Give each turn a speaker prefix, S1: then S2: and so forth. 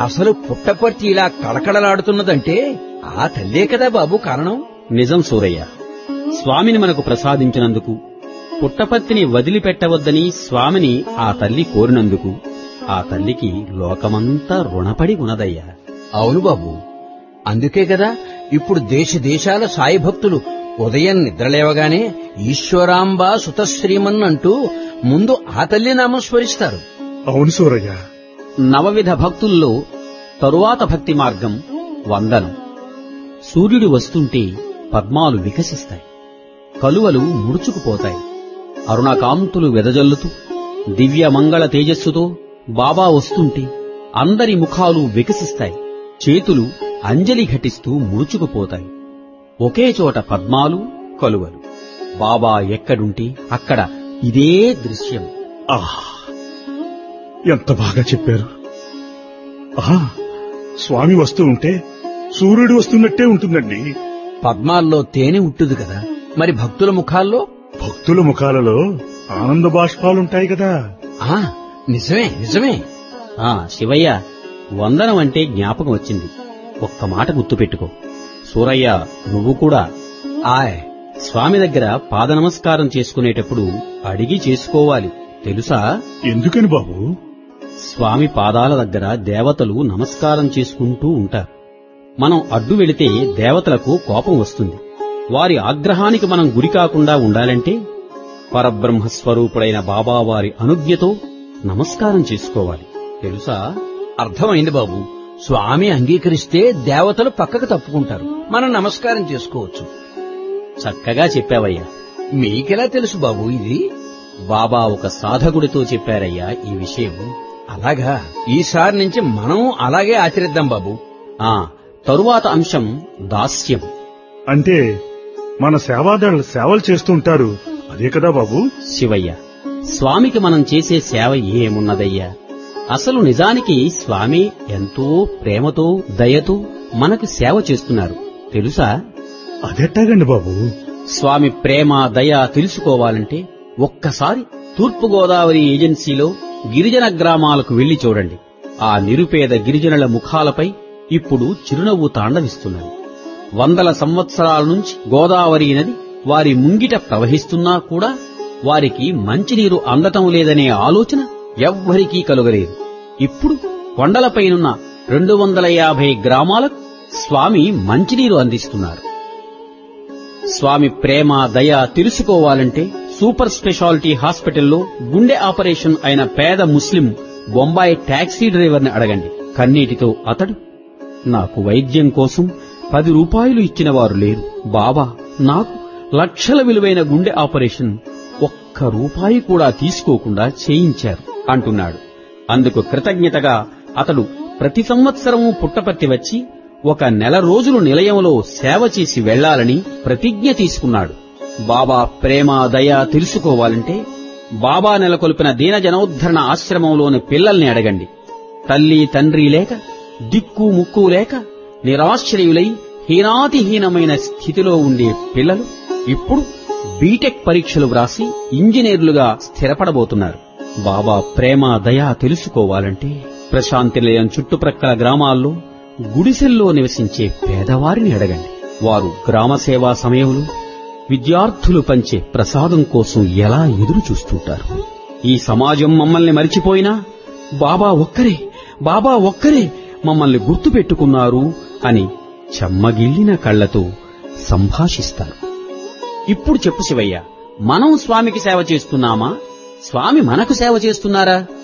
S1: అసలు పుట్టపర్తి ఇలా కళకళలాడుతున్నదంటే ఆ తల్లే కదా బాబు కారణం
S2: నిజం సూరయ్య స్వామిని మనకు ప్రసాదించినందుకు పుట్టపత్తిని వదిలిపెట్టవద్దని స్వామిని ఆ తల్లి కోరినందుకు ఆ తల్లికి లోకమంతా రుణపడి ఉన్నదయ్యా
S1: అవును బాబు అందుకే కదా ఇప్పుడు దేశ దేశాల సాయి భక్తులు ఉదయం నిద్రలేవగానే ఈశ్వరాంబ సుతశ్రీమన్ అంటూ ముందు ఆ తల్లి నామం స్మరిస్తారు
S3: అవును సూరయ్య
S2: నవవిధ భక్తుల్లో తరువాత భక్తి మార్గం వందనం సూర్యుడు వస్తుంటే పద్మాలు వికసిస్తాయి కలువలు ముడుచుకుపోతాయి అరుణకాంతులు వెదజల్లుతూ దివ్య మంగళ తేజస్సుతో బాబా వస్తుంటే అందరి ముఖాలు వికసిస్తాయి చేతులు అంజలి ఘటిస్తూ ముడుచుకుపోతాయి ఒకే చోట పద్మాలు కలువలు బాబా ఎక్కడుంటే అక్కడ ఇదే దృశ్యం
S3: ఆహ్ ఎంత బాగా చెప్పారు ఆహా స్వామి వస్తూ ఉంటే సూర్యుడు వస్తున్నట్టే ఉంటుందండి
S1: పద్మాల్లో తేనె ఉట్టుదు కదా మరి భక్తుల ముఖాల్లో
S3: భక్తుల ముఖాలలో ఆనంద బాష్పాలుంటాయి కదా
S1: ఆ నిజమే నిజమే
S2: ఆ శివయ్య వందనం అంటే జ్ఞాపకం వచ్చింది ఒక్క మాట గుర్తుపెట్టుకో సూరయ్య నువ్వు కూడా
S1: ఆయ్
S2: స్వామి దగ్గర పాద నమస్కారం చేసుకునేటప్పుడు అడిగి చేసుకోవాలి తెలుసా
S3: ఎందుకని బాబు
S2: స్వామి పాదాల దగ్గర దేవతలు నమస్కారం చేసుకుంటూ ఉంటారు మనం అడ్డు వెళితే దేవతలకు కోపం వస్తుంది వారి ఆగ్రహానికి మనం గురి కాకుండా ఉండాలంటే పరబ్రహ్మ స్వరూపుడైన బాబావారి అనుజ్ఞతో నమస్కారం చేసుకోవాలి తెలుసా
S1: అర్థమైంది బాబు స్వామి అంగీకరిస్తే దేవతలు పక్కకు తప్పుకుంటారు మనం నమస్కారం చేసుకోవచ్చు
S2: చక్కగా చెప్పావయ్యా
S1: మీకెలా తెలుసు బాబు ఇది
S2: బాబా ఒక సాధకుడితో చెప్పారయ్యా ఈ విషయం
S1: అలాగా ఈసారి నుంచి మనం అలాగే ఆచరిద్దాం బాబు
S2: ఆ తరువాత అంశం దాస్యం
S3: అంటే మన సేవాదారులు సేవలు చేస్తుంటారు అదే కదా బాబు
S2: శివయ్య స్వామికి మనం చేసే సేవ ఏమున్నదయ్యా అసలు నిజానికి స్వామి ఎంతో ప్రేమతో దయతో మనకు సేవ చేస్తున్నారు తెలుసా
S3: అదెట్టాగండి బాబు
S2: స్వామి ప్రేమ దయ తెలుసుకోవాలంటే ఒక్కసారి తూర్పుగోదావరి ఏజెన్సీలో గిరిజన గ్రామాలకు వెళ్లి చూడండి ఆ నిరుపేద గిరిజనుల ముఖాలపై ఇప్పుడు చిరునవ్వు తాండవిస్తున్నది వందల సంవత్సరాల నుంచి గోదావరి నది వారి ముంగిట ప్రవహిస్తున్నా కూడా వారికి మంచినీరు అందటం లేదనే ఆలోచన ఎవ్వరికీ కలుగలేదు ఇప్పుడు కొండలపైనున్న రెండు వందల యాభై గ్రామాలకు స్వామి మంచినీరు అందిస్తున్నారు స్వామి ప్రేమ దయ తెలుసుకోవాలంటే సూపర్ స్పెషాలిటీ హాస్పిటల్లో గుండె ఆపరేషన్ అయిన పేద ముస్లిం బొంబాయి టాక్సీ డ్రైవర్ని అడగండి కన్నీటితో అతడు నాకు వైద్యం కోసం పది రూపాయలు ఇచ్చిన వారు లేరు బాబా నాకు లక్షల విలువైన గుండె ఆపరేషన్ ఒక్క రూపాయి కూడా తీసుకోకుండా చేయించారు అంటున్నాడు అందుకు కృతజ్ఞతగా అతడు ప్రతి సంవత్సరము పుట్టపర్తి వచ్చి ఒక నెల రోజులు నిలయంలో సేవ చేసి వెళ్లాలని ప్రతిజ్ఞ తీసుకున్నాడు బాబా ప్రేమ దయ తెలుసుకోవాలంటే బాబా నెలకొల్పిన దీన జనోద్ధరణ ఆశ్రమంలోని పిల్లల్ని అడగండి తల్లి తండ్రి లేక దిక్కు ముక్కు లేక నిరాశ్రయులై హీనాతిహీనమైన స్థితిలో ఉండే పిల్లలు ఇప్పుడు బీటెక్ పరీక్షలు వ్రాసి ఇంజనీర్లుగా స్థిరపడబోతున్నారు బాబా ప్రేమ దయ తెలుసుకోవాలంటే ప్రశాంతి నిలయం చుట్టుప్రక్కల గ్రామాల్లో గుడిసెల్లో నివసించే పేదవారిని అడగండి వారు గ్రామ సేవా సమయంలో విద్యార్థులు పంచే ప్రసాదం కోసం ఎలా ఎదురు చూస్తుంటారు ఈ సమాజం మమ్మల్ని మరిచిపోయినా బాబా ఒక్కరే బాబా ఒక్కరే మమ్మల్ని గుర్తు పెట్టుకున్నారు అని చెమ్మగిల్లిన కళ్లతో సంభాషిస్తారు ఇప్పుడు చెప్పు శివయ్య మనం స్వామికి సేవ చేస్తున్నామా స్వామి మనకు సేవ చేస్తున్నారా